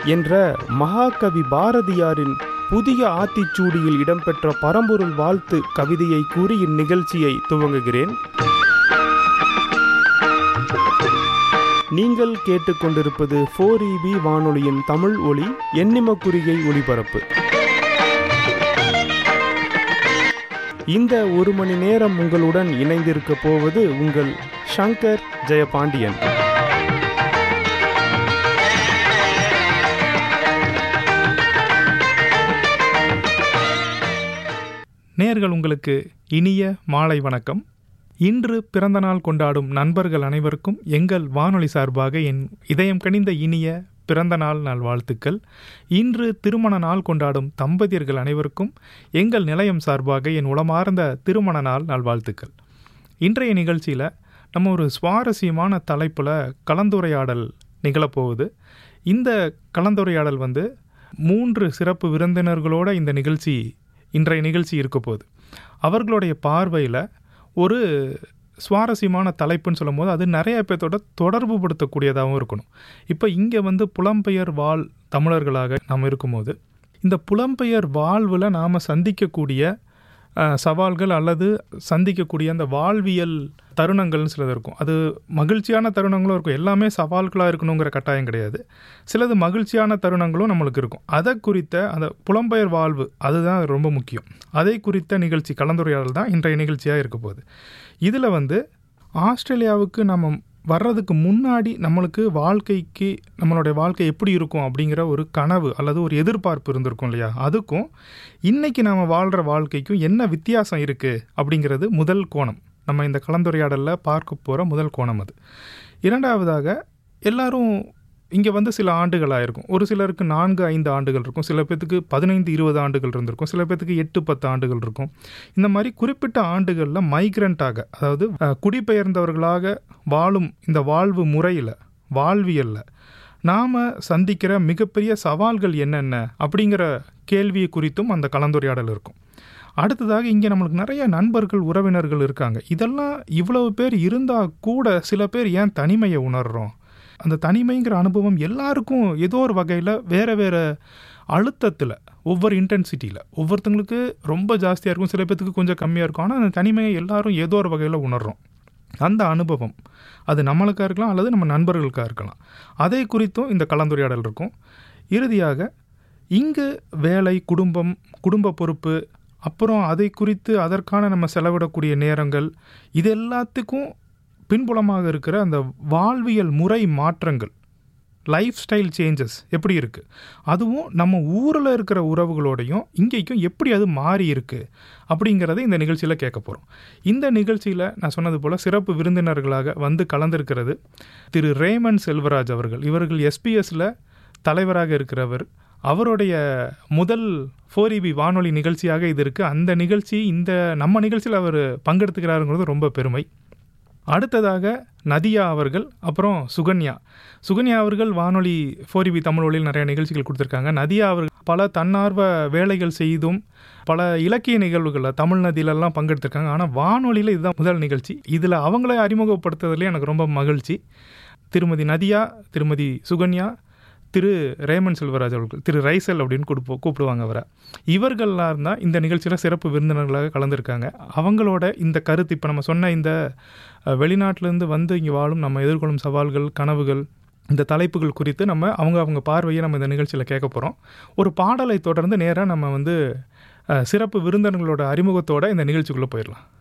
என்ற மகாகவி பாரதியாரின் புதிய ஆத்திச்சூடியில் இடம்பெற்ற பரம்பொருள் வாழ்த்து கவிதையை கூறி இந்நிகழ்ச்சியை துவங்குகிறேன் நீங்கள் கேட்டுக்கொண்டிருப்பது ஃபோர் இபி வானொலியின் தமிழ் ஒளி எண்ணிம குறிகை ஒளிபரப்பு இந்த ஒரு மணி நேரம் உங்களுடன் இணைந்திருக்க போவது உங்கள் சங்கர் ஜெயபாண்டியன் நேர்கள் உங்களுக்கு இனிய மாலை வணக்கம் இன்று பிறந்தநாள் கொண்டாடும் நண்பர்கள் அனைவருக்கும் எங்கள் வானொலி சார்பாக என் இதயம் கனிந்த இனிய பிறந்தநாள் நல்வாழ்த்துக்கள் இன்று திருமண நாள் கொண்டாடும் தம்பதியர்கள் அனைவருக்கும் எங்கள் நிலையம் சார்பாக என் உளமார்ந்த திருமண நாள் நல்வாழ்த்துக்கள் இன்றைய நிகழ்ச்சியில் நம்ம ஒரு சுவாரஸ்யமான தலைப்பில் கலந்துரையாடல் நிகழப்போகுது இந்த கலந்துரையாடல் வந்து மூன்று சிறப்பு விருந்தினர்களோட இந்த நிகழ்ச்சி இன்றைய நிகழ்ச்சி இருக்க போகுது அவர்களுடைய பார்வையில் ஒரு சுவாரஸ்யமான தலைப்புன்னு சொல்லும்போது அது நிறைய பேர்த்தோட தொடர்பு படுத்தக்கூடியதாகவும் இருக்கணும் இப்போ இங்கே வந்து புலம்பெயர் வாழ் தமிழர்களாக நாம் இருக்கும்போது இந்த புலம்பெயர் வாழ்வில் நாம் சந்திக்கக்கூடிய அஹ், சவால்கள் அல்லது சந்திக்கக்கூடிய அந்த வாழ்வியல் தருணங்கள்னு சிலது இருக்கும் அது மகிழ்ச்சியான தருணங்களும் இருக்கும் எல்லாமே சவால்களாக இருக்கணுங்கிற கட்டாயம் கிடையாது சிலது மகிழ்ச்சியான தருணங்களும் நம்மளுக்கு இருக்கும் அதை குறித்த அந்த புலம்பெயர் வாழ்வு அதுதான் ரொம்ப முக்கியம் அதை குறித்த நிகழ்ச்சி கலந்துரையாடல் தான் இன்றைய நிகழ்ச்சியாக இருக்க போகுது இதில் வந்து ஆஸ்திரேலியாவுக்கு நம்ம வர்றதுக்கு முன்னாடி நம்மளுக்கு வாழ்க்கைக்கு நம்மளுடைய வாழ்க்கை எப்படி இருக்கும் அப்படிங்கிற ஒரு கனவு அல்லது ஒரு எதிர்பார்ப்பு இருந்திருக்கும் இல்லையா அதுக்கும் இன்னைக்கு நாம் வாழ்கிற வாழ்க்கைக்கும் என்ன வித்தியாசம் இருக்குது அப்படிங்கிறது முதல் கோணம் நம்ம இந்த கலந்துரையாடலில் பார்க்க போகிற முதல் கோணம் அது இரண்டாவதாக எல்லாரும் இங்கே வந்து சில ஆண்டுகளாக இருக்கும் ஒரு சிலருக்கு நான்கு ஐந்து ஆண்டுகள் இருக்கும் சில பேர்த்துக்கு பதினைந்து இருபது ஆண்டுகள் இருந்திருக்கும் சில பேர்த்துக்கு எட்டு பத்து ஆண்டுகள் இருக்கும் இந்த மாதிரி குறிப்பிட்ட ஆண்டுகளில் மைக்ரண்ட்டாக அதாவது அஹ், குடிபெயர்ந்தவர்களாக வாழும் இந்த வாழ்வு முறையில் வாழ்வியலில் நாம் சந்திக்கிற மிகப்பெரிய சவால்கள் என்னென்ன அப்படிங்கிற கேள்வியை குறித்தும் அந்த கலந்துரையாடல் இருக்கும் அடுத்ததாக இங்கே நம்மளுக்கு நிறைய நண்பர்கள் உறவினர்கள் இருக்காங்க இதெல்லாம் இவ்வளவு பேர் இருந்தால் கூட சில பேர் ஏன் தனிமையை உணர்றோம் அந்த தனிமைங்கிற அனுபவம் எல்லாருக்கும் ஏதோ ஒரு வகையில் வேறு வேறு அழுத்தத்தில் ஒவ்வொரு இன்டென்சிட்டியில் ஒவ்வொருத்தங்களுக்கு ரொம்ப ஜாஸ்தியாக இருக்கும் சில பேர்த்துக்கு கொஞ்சம் கம்மியாக இருக்கும் ஆனால் அந்த தனிமையை எல்லாரும் ஏதோ ஒரு வகையில் உணர்றோம் அந்த அனுபவம் அது நம்மளுக்காக இருக்கலாம் அல்லது நம்ம நண்பர்களுக்காக இருக்கலாம் அதை குறித்தும் இந்த கலந்துரையாடல் இருக்கும் இறுதியாக இங்கு வேலை குடும்பம் குடும்ப பொறுப்பு அப்புறம் அதை குறித்து அதற்கான நம்ம செலவிடக்கூடிய நேரங்கள் இது எல்லாத்துக்கும் பின்புலமாக இருக்கிற அந்த வாழ்வியல் முறை மாற்றங்கள் லைஃப் ஸ்டைல் சேஞ்சஸ் எப்படி இருக்குது அதுவும் நம்ம ஊரில் இருக்கிற உறவுகளோடையும் இங்கேக்கும் எப்படி அது மாறி இருக்குது அப்படிங்கிறத இந்த நிகழ்ச்சியில் கேட்க போகிறோம் இந்த நிகழ்ச்சியில் நான் சொன்னது போல் சிறப்பு விருந்தினர்களாக வந்து கலந்திருக்கிறது திரு ரேமன் செல்வராஜ் அவர்கள் இவர்கள் எஸ்பிஎஸ்ல தலைவராக இருக்கிறவர் அவருடைய முதல் ஃபோர் இபி வானொலி நிகழ்ச்சியாக இது இருக்குது அந்த நிகழ்ச்சி இந்த நம்ம நிகழ்ச்சியில் அவர் பங்கெடுத்துக்கிறாருங்கிறது ரொம்ப பெருமை அடுத்ததாக நதியா அவர்கள் அப்புறம் சுகன்யா சுகன்யா அவர்கள் வானொலி ஃபோரிபி தமிழ் ஒளியில் நிறைய நிகழ்ச்சிகள் கொடுத்துருக்காங்க நதியா அவர்கள் பல தன்னார்வ வேலைகள் செய்தும் பல இலக்கிய நிகழ்வுகளில் தமிழ் நதியிலெல்லாம் பங்கெடுத்திருக்காங்க ஆனால் வானொலியில் இதுதான் முதல் நிகழ்ச்சி இதில் அவங்கள அறிமுகப்படுத்துறதுலேயே எனக்கு ரொம்ப மகிழ்ச்சி திருமதி நதியா திருமதி சுகன்யா திரு ரேமன் செல்வராஜ் அவர்கள் திரு ரைசல் அப்படின்னு கொடுப்போ கூப்பிடுவாங்க அவரை இவர்கள்லாம் இருந்தால் இந்த நிகழ்ச்சியில் சிறப்பு விருந்தினர்களாக கலந்துருக்காங்க அவங்களோட இந்த கருத்து இப்போ நம்ம சொன்ன இந்த அஹ், வெளிநாட்டிலேருந்து வந்து இங்கே வாழும் நம்ம எதிர்கொள்ளும் சவால்கள் கனவுகள் இந்த தலைப்புகள் குறித்து நம்ம அவங்க அவங்க பார்வையை நம்ம இந்த நிகழ்ச்சியில் கேட்க போகிறோம் ஒரு பாடலை தொடர்ந்து நேராக நம்ம வந்து அஹ், சிறப்பு விருந்தினர்களோட அறிமுகத்தோட இந்த நிகழ்ச்சிக்குள்ளே போயிடலாம்